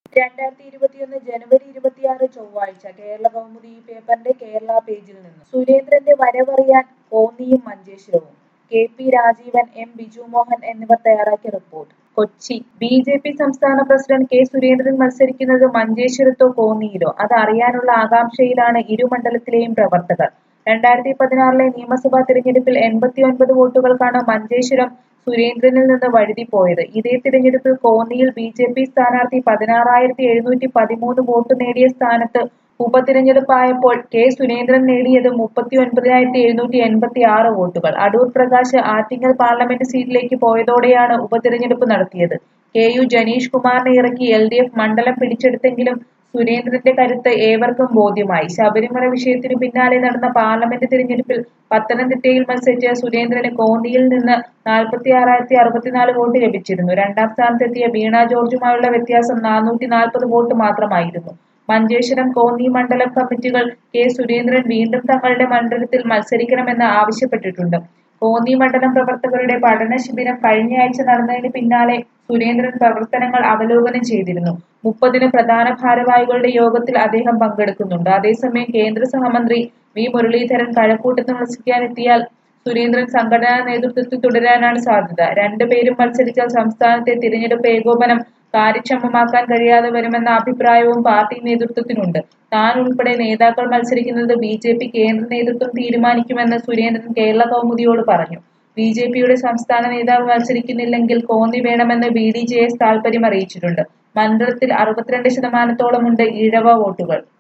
രണ്ടായിരത്തി ഇരുപത്തിയൊന്ന് ജനുവരി ഇരുപത്തിയാറ് ചൊവ്വാഴ്ച കേരള കൗമുദി ഈ പേപ്പറിന്റെ കേരള പേജിൽ നിന്ന് സുരേന്ദ്രന്റെ വരവറിയാൻ കോന്നിയും മഞ്ചേശ്വരവും K P Rajeevan M Biju Mohan എന്നിവർ തയ്യാറാക്കിയ report Kochi B J P സംസ്ഥാന പ്രസിഡന്റ് കെ സുരേന്ദ്രൻ മത്സരിക്കുന്നത് മഞ്ചേശ്വരത്തോ കോന്നിയിലോ അത് അറിയാനുള്ള ആകാംക്ഷയിലാണ് ഇരു മണ്ഡലത്തിലെയും പ്രവർത്തകർ രണ്ടായിരത്തി പതിനാറിലെ നിയമസഭാ തിരഞ്ഞെടുപ്പിൽ എൺപത്തിയൊൻപത് വോട്ടുകൾക്കാണ് മഞ്ചേശ്വരം സുരേന്ദ്രനിൽ നിന്ന് വഴുതി പോയത് ഇതേ തിരഞ്ഞെടുപ്പിൽ കോന്നിയിൽ ബി ജെ പി സ്ഥാനാർത്ഥി പതിനാറായിരത്തി എഴുന്നൂറ്റി പതിമൂന്ന് വോട്ട് നേടിയ സ്ഥാനത്ത് ഉപതിരഞ്ഞെടുപ്പായപ്പോൾ കെ സുരേന്ദ്രൻ നേടിയത് മുപ്പത്തി ഒൻപതിനായിരത്തി എഴുന്നൂറ്റി എൺപത്തി ആറ് വോട്ടുകൾ അടൂർ പ്രകാശ് ആറ്റിങ്ങൽ പാർലമെന്റ് സീറ്റിലേക്ക് പോയതോടെയാണ് ഉപതിരഞ്ഞെടുപ്പ് നടത്തിയത് കെ യു ജനീഷ് കുമാറിനെ ഇറക്കി എൽ ഡി എഫ് മണ്ഡലം പിടിച്ചെടുത്തെങ്കിലും സുരേന്ദ്രന്റെ കരുത്ത് ഏവർക്കും ബോധ്യമായി ശബരിമല വിഷയത്തിനു പിന്നാലെ നടന്ന പാർലമെന്റ് തിരഞ്ഞെടുപ്പിൽ പത്തനംതിട്ടയിൽ മത്സരിച്ച സുരേന്ദ്രന് കോന്നിയിൽ നിന്ന് നാൽപ്പത്തി ആറായിരത്തി അറുപത്തിനാല് വോട്ട് ലഭിച്ചിരുന്നു രണ്ടാം സ്ഥാനത്തെത്തിയ വീണ ജോർജുമായുള്ള വ്യത്യാസം നാനൂറ്റി നാൽപ്പത് വോട്ട് മാത്രമായിരുന്നു മഞ്ചേശ്വരം കോന്നി മണ്ഡലം കമ്മിറ്റികൾ കെ സുരേന്ദ്രൻ വീണ്ടും തങ്ങളുടെ മണ്ഡലത്തിൽ മത്സരിക്കണമെന്ന് ആവശ്യപ്പെട്ടിട്ടുണ്ട് കോന്നി മണ്ഡലം പ്രവർത്തകരുടെ പഠന ശിബിരം കഴിഞ്ഞയാഴ്ച നടന്നതിന് പിന്നാലെ സുരേന്ദ്രൻ പ്രവർത്തനങ്ങൾ അവലോകനം ചെയ്തിരുന്നു മുപ്പതിന് പ്രധാന ഭാരവാഹികളുടെ യോഗത്തിൽ അദ്ദേഹം പങ്കെടുക്കുന്നുണ്ട് അതേസമയം കേന്ദ്ര സഹമന്ത്രി വി മുരളീധരൻ കഴക്കൂട്ടത്ത് മത്സരിക്കാനെത്തിയാൽ സുരേന്ദ്രൻ സംഘടനാ നേതൃത്വത്തിൽ തുടരാനാണ് സാധ്യത രണ്ടുപേരും മത്സരിച്ചാൽ സംസ്ഥാനത്തെ തിരഞ്ഞെടുപ്പ് ഏകോപനം കാര്യക്ഷമമാക്കാൻ കഴിയാതെ വരുമെന്ന അഭിപ്രായവും പാർട്ടി നേതൃത്വത്തിനുണ്ട് താൻ ഉൾപ്പെടെ നേതാക്കൾ മത്സരിക്കുന്നത് ബി ജെ പി കേന്ദ്ര നേതൃത്വം തീരുമാനിക്കുമെന്ന് സുരേന്ദ്രൻ കേരള കൗമുദിയോട് പറഞ്ഞു ബി ജെ പിയുടെ സംസ്ഥാന നേതാവ് മത്സരിക്കുന്നില്ലെങ്കിൽ കോന്നി വേണമെന്ന് ബി ഡി ജെ എസ് താൽപര്യം അറിയിച്ചിട്ടുണ്ട് മണ്ഡലത്തിൽ അറുപത്തിരണ്ട് ശതമാനത്തോളമുണ്ട് ഈഴവ വോട്ടുകൾ